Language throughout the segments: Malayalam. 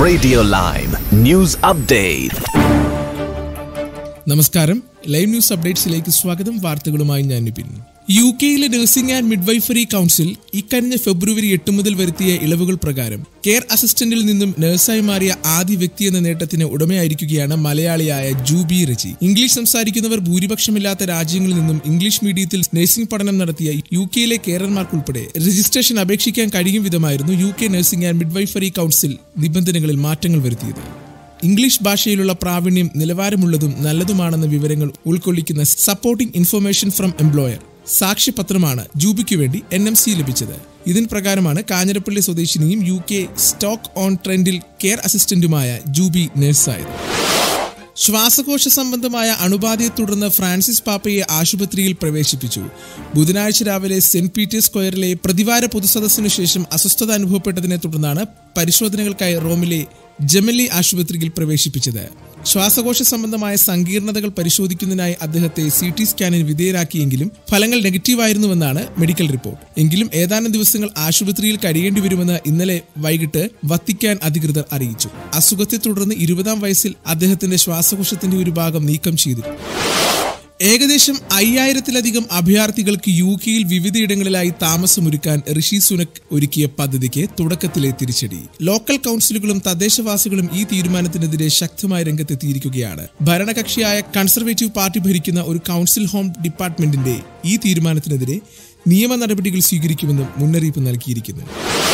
Radio Lime News Update. നമസ്കാരം ലൈവ് ന്യൂസ് അപ്ഡേറ്റ്സിലേക്ക് സ്വാഗതം വാർത്തകളുമായി ഞാൻ നിപിൻ യു കെയിലെ നഴ്സിംഗ് ആൻഡ് മിഡ്വൈഫറി കൗൺസിൽ ഇക്കഴിഞ്ഞ ഫെബ്രുവരി എട്ട് മുതൽ വരുത്തിയ ഇളവുകൾ പ്രകാരം കെയർ അസിസ്റ്റന്റിൽ നിന്നും നഴ്സായി മാറിയ ആദ്യ വ്യക്തി എന്ന നേട്ടത്തിന് ഉടമയായിരിക്കുകയാണ് മലയാളിയായ ജൂബി റജി ഇംഗ്ലീഷ് സംസാരിക്കുന്നവർ ഭൂരിപക്ഷമില്ലാത്ത രാജ്യങ്ങളിൽ നിന്നും ഇംഗ്ലീഷ് മീഡിയത്തിൽ നഴ്സിംഗ് പഠനം നടത്തിയ യു കെയിലെ കെയറർമാർക്കുൾപ്പെടെ രജിസ്ട്രേഷൻ അപേക്ഷിക്കാൻ കഴിയും വിധമായിരുന്നു U K nursing and midwifery council നിബന്ധനകളിൽ മാറ്റങ്ങൾ വരുത്തിയത് ഇംഗ്ലീഷ് ഭാഷയിലുള്ള പ്രാവീണ്യം നിലവാരമുള്ളതും നല്ലതുമാണെന്ന വിവരങ്ങൾ ഉൾക്കൊള്ളിക്കുന്ന സപ്പോർട്ടിംഗ് ഇൻഫർമേഷൻ ഫ്രം എംപ്ലോയർ സാക്ഷ്യപത്രമാണ് ജൂബിക്ക് വേണ്ടി എൻ എം സി ലഭിച്ചത് ഇതിന് പ്രകാരമാണ് കാഞ്ഞിരപ്പള്ളി സ്വദേശിനിയും യു കെ സ്റ്റോക്ക് ഓൺ ട്രെൻഡിൽ കെയർ അസിസ്റ്റന്റുമായ ജൂബി നഴ്സായത് ശ്വാസകോശ സംബന്ധമായ അണുബാധയെ തുടർന്ന് ഫ്രാൻസിസ് പാപ്പയെ ആശുപത്രിയിൽ പ്രവേശിപ്പിച്ചു ബുധനാഴ്ച രാവിലെ സെന്റ് പീറ്റേഴ്സ് സ്ക്വയറിലെ പ്രതിവാര പൊതുസദസ്സിനു ശേഷം അസ്വസ്ഥത അനുഭവപ്പെട്ടതിനെ തുടർന്നാണ് പരിശോധനകൾക്കായി റോമിലെ ജമലി ആശുപത്രിയിൽ പ്രവേശിപ്പിച്ചത് ശ്വാസകോശ സംബന്ധമായ സങ്കീർണതകൾ പരിശോധിക്കുന്നതിനായി അദ്ദേഹത്തെ സി ടി സ്കാനിന് വിധേയരാക്കിയെങ്കിലും ഫലങ്ങൾ നെഗറ്റീവായിരുന്നുവെന്നാണ് മെഡിക്കൽ റിപ്പോർട്ട് എങ്കിലും ഏതാനും ദിവസങ്ങൾ ആശുപത്രിയിൽ കഴിയേണ്ടി വരുമെന്ന് ഇന്നലെ വൈകിട്ട് വത്തിക്കാൻ അധികൃതർ അറിയിച്ചു അസുഖത്തെ തുടർന്ന് ഇരുപതാം വയസ്സിൽ അദ്ദേഹത്തിന്റെ ശ്വാസകോശത്തിന്റെ ഒരു ഭാഗം നീക്കം ചെയ്തിരുന്നു ഏകദേശം അയ്യായിരത്തിലധികം അഭയാർത്ഥികൾക്ക് യു കെയിൽ വിവിധയിടങ്ങളിലായി താമസമൊരുക്കാൻ ഋഷി സുനക് ഒരുക്കിയ പദ്ധതിക്ക് തുടക്കത്തിലെ തിരിച്ചടി ലോക്കൽ കൗൺസിലുകളും തദ്ദേശവാസികളും ഈ തീരുമാനത്തിനെതിരെ ശക്തമായ രംഗത്തെത്തിയിരിക്കുകയാണ് ഭരണകക്ഷിയായ കൺസർവേറ്റീവ് പാർട്ടി ഭരിക്കുന്ന ഒരു കൗൺസിൽ ഹോം ഡിപ്പാർട്ട്മെന്റിന്റെ ഈ തീരുമാനത്തിനെതിരെ നിയമ നടപടികൾ സ്വീകരിക്കുമെന്നും മുന്നറിയിപ്പ് നൽകിയിരിക്കുന്നു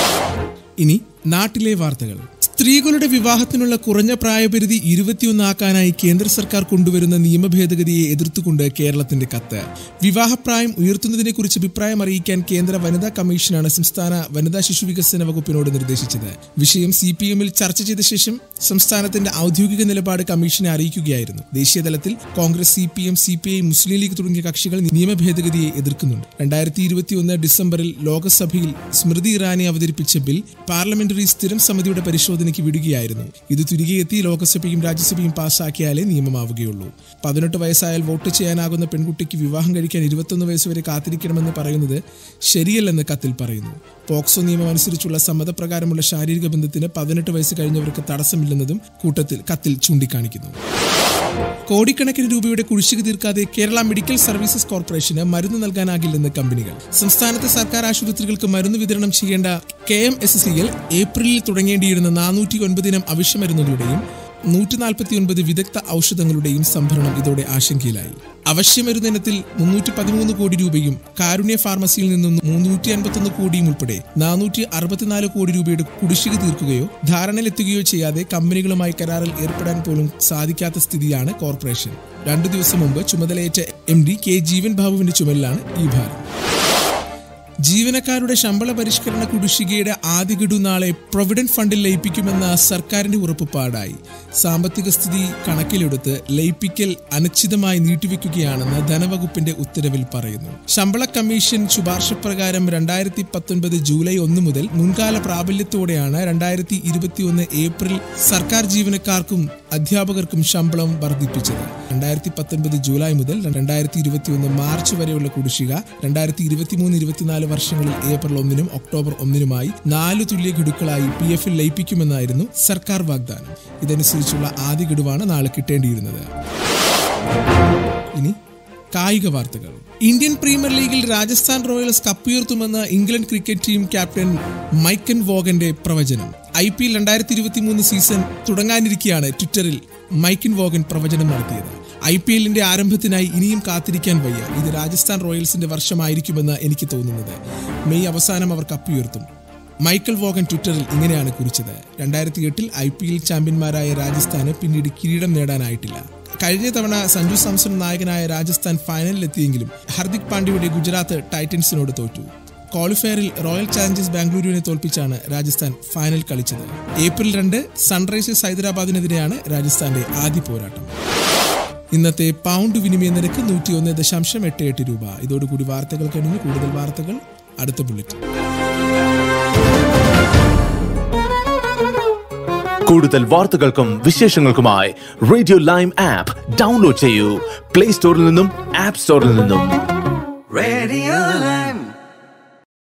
ഇനി നാട്ടിലെ വാർത്തകൾ സ്ത്രീകളുടെ വിവാഹത്തിനുള്ള കുറഞ്ഞ പ്രായപരിധി ഇരുപത്തിയൊന്നാക്കാനായി കേന്ദ്ര സർക്കാർ കൊണ്ടുവരുന്ന നിയമ ഭേദഗതിയെ എതിർത്തുകൊണ്ട് കേരളത്തിന്റെ കത്ത് വിവാഹപ്രായം ഉയർത്തുന്നതിനെക്കുറിച്ച് അഭിപ്രായം അറിയിക്കാൻ കേന്ദ്ര വനിതാ കമ്മീഷനാണ് സംസ്ഥാന വനിതാ ശിശു വികസന വകുപ്പിനോട് നിർദ്ദേശിച്ചത് വിഷയം സി പി എമ്മിൽ ചർച്ച ചെയ്ത ശേഷം സംസ്ഥാനത്തിന്റെ ഔദ്യോഗിക നിലപാട് കമ്മീഷനെ അറിയിക്കുകയായിരുന്നു ദേശീയതലത്തിൽ Congress C P M C P I Muslim League തുടങ്ങിയ കക്ഷികൾ നിയമ ഭേദഗതിയെ എതിർക്കുന്നുണ്ട് രണ്ടായിരത്തി ഇരുപത്തിയൊന്ന് ഡിസംബറിൽ ലോക്സഭയിൽ സ്മൃതി ഇറാനി അവതരിപ്പിച്ച ബിൽ പാർലമെന്ററി സ്ഥിരം സമിതിയുടെ പരിശോധനയ്ക്ക് വിടുകയായിരുന്നു ഇത് തിരികെ എത്തി ലോക്സഭയും രാജ്യസഭയും പാസ്സാക്കിയാലേ നിയമമാവുകയുള്ളൂ പതിനെട്ട് വയസ്സായാൽ വോട്ട് ചെയ്യാനാകുന്ന പെൺകുട്ടിക്ക് വിവാഹം കഴിക്കാൻ ഇരുപത്തൊന്ന് വയസ്സ് വരെ കാത്തിരിക്കണമെന്ന് പറയുന്നത് ശരിയല്ലെന്ന് കത്തിൽ പറയുന്നു പോക്സോ നിയമം അനുസരിച്ചുള്ള സമ്മതപ്രകാരമുള്ള ശാരീരിക ബന്ധത്തിന് പതിനെട്ട് വയസ്സ് കഴിഞ്ഞവർക്ക് തടസ്സമില്ലെന്നതും കൂട്ടത്തിൽ കത്തിൽ ചൂണ്ടിക്കാണിക്കുന്നു കോടിക്കണക്കിന് രൂപയുടെ കുടിശ്ശിക തീർക്കാതെ കേരള മെഡിക്കൽ സർവീസസ് കോർപ്പറേഷന് മരുന്ന് നൽകാനാകില്ലെന്ന് കമ്പനികൾ സംസ്ഥാനത്തെ സർക്കാർ ആശുപത്രികൾക്ക് മരുന്ന് വിതരണം ചെയ്യേണ്ട കെ എം എസ് സിയിൽ ഏപ്രിലിൽ തുടങ്ങേണ്ടിയിരുന്ന നാനൂറ്റി ഒൻപതിനം അവശ്യമരുന്നുകളുടെയും നൂറ്റി നാൽപ്പത്തി ഒൻപത് വിദഗ്ധ ഔഷധങ്ങളുടെയും സംഭരണം ഇതോടെ ആശങ്കയിലായി അവശ്യമരുന്ന് ഇനത്തിൽ മുന്നൂറ്റി പതിമൂന്ന് കോടി രൂപയും കാരുണ്യ ഫാർമസിയിൽ നിന്നും മുന്നൂറ്റി അൻപത്തൊന്ന് കോടിയും ഉൾപ്പെടെ നാനൂറ്റി അറുപത്തിനാല് കോടി രൂപയുടെ കുടിശ്ശിക തീർക്കുകയോ ധാരണയിലെത്തുകയോ ചെയ്യാതെ കമ്പനികളുമായി കരാറിൽ ഏർപ്പെടാൻ പോലും സാധിക്കാത്ത സ്ഥിതിയാണ് കോർപ്പറേഷൻ രണ്ടു ദിവസം മുമ്പ് ചുമതലയേറ്റ എം ഡി കെ ജീവൻ ബാബുവിന്റെ ചുമലിലാണ് ഈ ഭാരം ജീവനക്കാരുടെ ശമ്പള പരിഷ്കരണ കുടിശ്ശികയുടെ ആദ്യ ഗഡു നാളെ പ്രൊവിഡന്റ് ഫണ്ടിൽ ലയിപ്പിക്കുമെന്ന സർക്കാരിന്റെ ഉറപ്പുപാടായി സാമ്പത്തിക സ്ഥിതി കണക്കിലെടുത്ത് ലയിപ്പിക്കൽ അനിശ്ചിതമായി നീട്ടിവെക്കുകയാണെന്ന് ധനവകുപ്പിന്റെ ഉത്തരവിൽ പറയുന്നു ശമ്പള കമ്മീഷൻ ശുപാർശ പ്രകാരം രണ്ടായിരത്തി പത്തൊൻപത് ജൂലൈ ഒന്ന് മുതൽ മുൻകാല പ്രാബല്യത്തോടെയാണ് രണ്ടായിരത്തി ഇരുപത്തിയൊന്ന് ഏപ്രിൽ സർക്കാർ ജീവനക്കാർക്കും അധ്യാപകർക്കും ശമ്പളം വർദ്ധിപ്പിച്ചത് രണ്ടായിരത്തി പത്തൊൻപത് ജൂലൈ മുതൽ രണ്ടായിരത്തി ഇരുപത്തിയൊന്ന് മാർച്ച് വരെയുള്ള കുടിശ്ശിക രണ്ടായിരത്തി ഇരുപത്തിമൂന്ന് ഇരുപത്തിനാല് വർഷങ്ങളിൽ ഏപ്രിൽ ഒന്നിനും ഒക്ടോബർ ഒന്നിനുമായി നാല് തുല്യ ഗഡുക്കളായി പി എഫിൽ ലയിപ്പിക്കുമെന്നായിരുന്നു സർക്കാർ വാഗ്ദാനം ഇതനുസരിച്ചുള്ള ആദ്യ ഗഡുവാണ് നാളെ കിട്ടേണ്ടിയിരുന്നത് ഇനി കായിക വാർത്തകൾ ഇന്ത്യൻ പ്രീമിയർ ലീഗിൽ രാജസ്ഥാൻ റോയൽസ് കപ്പുയർത്തുമെന്ന് ഇംഗ്ലണ്ട് ക്രിക്കറ്റ് ടീം ക്യാപ്റ്റൻ മൈക്കൻ വോഗന്റെ പ്രവചനം ഐ പി എൽ രണ്ടായിരത്തി ഇരുപത്തി മൂന്ന് സീസൺ തുടങ്ങാനിരിക്കെയാണ് ട്വിറ്ററിൽ മൈക്കിൻ വോഗൻ പ്രവചനം നടത്തിയത് ഐ പി എല്ലിന്റെ ആരംഭത്തിനായി ഇനിയും കാത്തിരിക്കാൻ വയ്യ ഇത് രാജസ്ഥാൻ റോയൽസിന്റെ വർഷമായിരിക്കുമെന്ന് എനിക്ക് തോന്നുന്നത് മെയ് അവസാനം അവർ കപ്പുയർത്തും മൈക്കൽ വോഗൻ ട്വിറ്ററിൽ ഇങ്ങനെയാണ് കുറിച്ചത് രണ്ടായിരത്തി എട്ടിൽ ഐ പി എൽ ചാമ്പ്യന്മാരായ രാജസ്ഥാന് പിന്നീട് കിരീടം നേടാനായിട്ടില്ല കഴിഞ്ഞ തവണ സഞ്ജു സാംസൺ നായകനായ രാജസ്ഥാൻ ഫൈനലിലെത്തിയെങ്കിലും ഹർദിക് പാണ്ഡ്യയുടെ ഗുജറാത്ത് ടൈറ്റൻസിനോട് തോറ്റു ക്വാളിഫയറിൽ റോയൽ ചാലഞ്ചേഴ്സ് ബാംഗ്ലൂരുവിനെ തോൽപ്പിച്ചാണ് രാജസ്ഥാൻ ഫൈനൽ കളിച്ചത് ഏപ്രിൽ രണ്ട് സൺറൈസേഴ്സ് ഹൈദരാബാദിനെതിരെയാണ് രാജസ്ഥാന്റെ ആദ്യ പോരാട്ടം ഇന്നത്തെ പൗണ്ട് വിനിമയ നിരക്ക് നൂറ്റി ഒന്ന് ദശാംശം എട്ട് എട്ട് രൂപ ഇതോടുകൂടി വാർത്തകൾ കഴിഞ്ഞു കൂടുതൽ വാർത്തകൾ അടുത്ത ബുള്ളറ്റ് കൂടുതൽ വാർത്തകൾക്കും വിശേഷങ്ങൾക്കുമായി റേഡിയോ ലൈം ആപ്പ് ഡൗൺലോഡ് ചെയ്യൂ പ്ലേ സ്റ്റോറിൽ നിന്നും ആപ്പ് സ്റ്റോറിൽ നിന്നും Radio Lime.